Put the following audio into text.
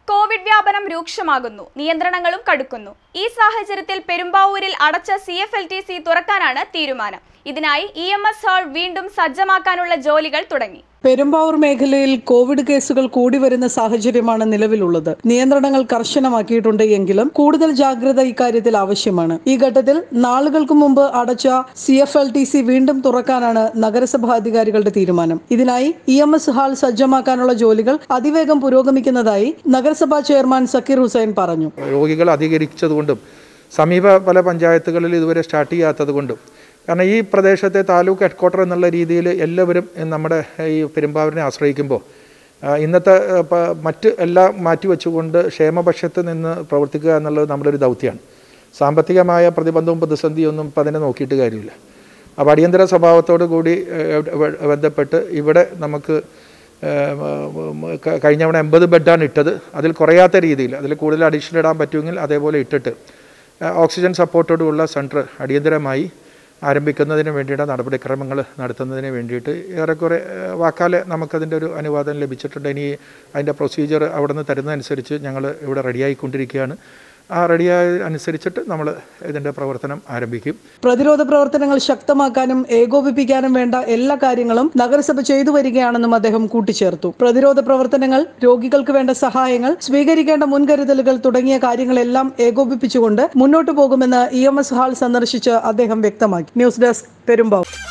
Covid വ്യാപനം രൂക്ഷമാകുന്നു നിയന്ത്രണങ്ങളും കടുക്കുന്നു ഈ സാഹചര്യത്തിൽ പെരുമ്പാവൂരിൽ അടച്ച C F L T C തുറക്കാനാണ് തീരുമാനം ഇതിനായി ഇ എം എസ് ഹാൾ വീണ്ടും സജ്ജമാക്കാനുള്ള ജോലികൾ തുടങ്ങി പെരുമ്പാവൂർ മേഖലയിൽ കോവിഡ് കേസുകൾ കൂടി വരുന്ന സാഹചര്യമാണ് നിലവിലുള്ളത് നിയന്ത്രണങ്ങൾ കർശനമാക്കിയിട്ടുണ്ട് എങ്കിലും കൂടുതൽ ജാഗ്രത ഇക്കാര്യത്തിൽ ആവശ്യമാണ് ഈ ഘട്ടത്തിൽ നാളുകൾക്ക് മുമ്പ് അടച്ച C F L T C വീണ്ടും തുറക്കാനാണ് നഗരസഭാ അധികാരികളുടെ തീരുമാനം ഇതിനായി ഇ എം എസ് ഹാൾ സജ്ജമാക്കാനുള്ള ജോലികൾ അതിവേഗം പുരോഗമിക്കുന്നതായി നഗരസഭാ ചെയർമാൻ സക്കീർ ഹുസൈൻ പറഞ്ഞു രോഗികൾ അധികരിച്ചതുകൊണ്ടും സമീപ പല പഞ്ചായത്തുകളിൽ ഇതുവരെ സ്റ്റാർട്ട് ചെയ്യാത്തത് കൊണ്ടും കാരണം ഈ പ്രദേശത്തെ താലൂക്ക് ഹെഡ് ക്വാർട്ടർ എന്നുള്ള രീതിയിൽ എല്ലാവരും നമ്മുടെ ഈ പെരുമ്പാവൂരിനെ ആശ്രയിക്കുമ്പോൾ ആ, ഇന്നത്തെ ആ, പ- മറ്റ് എല്ലാം മാറ്റിവെച്ചുകൊണ്ട് ക്ഷേമപക്ഷത്ത് നിന്ന് പ്രവർത്തിക്കുക എന്നുള്ളത് നമ്മുടെ ഒരു ദൗത്യമാണ് സാമ്പത്തികമായ പ്രതിബന്ധവും പ്രതിസന്ധിയൊന്നും ഇപ്പം അതിനെ നോക്കിയിട്ട് കാര്യമില്ല അപ്പോൾ അടിയന്തര സ്വഭാവത്തോടു കൂടി ഏഹ്, വ- ബന്ധപ്പെട്ട് ഇവിടെ നമുക്ക് ഏഹ്, മ- ക- കഴിഞ്ഞ തവണ എൺപത് ബെഡാണ് ഇട്ടത് അതിൽ കുറയാത്ത രീതിയിൽ അതിൽ കൂടുതൽ അഡീഷണൽ ഇടാൻ പറ്റുമെങ്കിൽ അതേപോലെ ഇട്ടിട്ട് ഏഹ്, ഓക്സിജൻ സപ്പോർട്ടോടുള്ള സെൻറ്റർ അടിയന്തരമായി ആരംഭിക്കുന്നതിന് വേണ്ടിയിട്ട് നടപടിക്രമങ്ങൾ നടത്തുന്നതിന് വേണ്ടിയിട്ട് ഏറെക്കുറെ ഏഹ്, വാക്കാലെ നമുക്കതിൻ്റെ ഒരു അനുവാദം ലഭിച്ചിട്ടുണ്ട് ഇനി അതിൻ്റെ പ്രൊസീജിയർ അവിടെ നിന്ന് തരുന്നതനുസരിച്ച് ഞങ്ങൾ ഇവിടെ റെഡിയായിക്കൊണ്ടിരിക്കുകയാണ് ആ റെഡിയായ അനുസരിച്ചിട്ട് നമ്മൾ ഇതിൻ്റെ പ്രവർത്തനം ആരംഭിക്കും പ്രതിരോധ പ്രവർത്തനങ്ങൾ ശക്തമാക്കാനും ഏകോപിപ്പിക്കാനും വേണ്ട എല്ലാ കാര്യങ്ങളും നഗരസഭ ചെയ്തു വരികയാണെന്നും അദ്ദേഹം കൂട്ടിച്ചേർത്തു പ്രതിരോധ പ്രവർത്തനങ്ങൾ രോഗികൾക്ക് വേണ്ട സഹായങ്ങൾ സ്വീകരിക്കേണ്ട മുൻകരുതലുകൾ തുടങ്ങിയ കാര്യങ്ങളെല്ലാം ഏകോപിപ്പിച്ചുകൊണ്ട് മുന്നോട്ടു പോകുമെന്ന് ഇ എം എസ് ഹാൾ സന്ദർശിച്ച് അദ്ദേഹം വ്യക്തമാക്കി ന്യൂസ് ഡെസ്ക് പെരുമ്പാവൂർ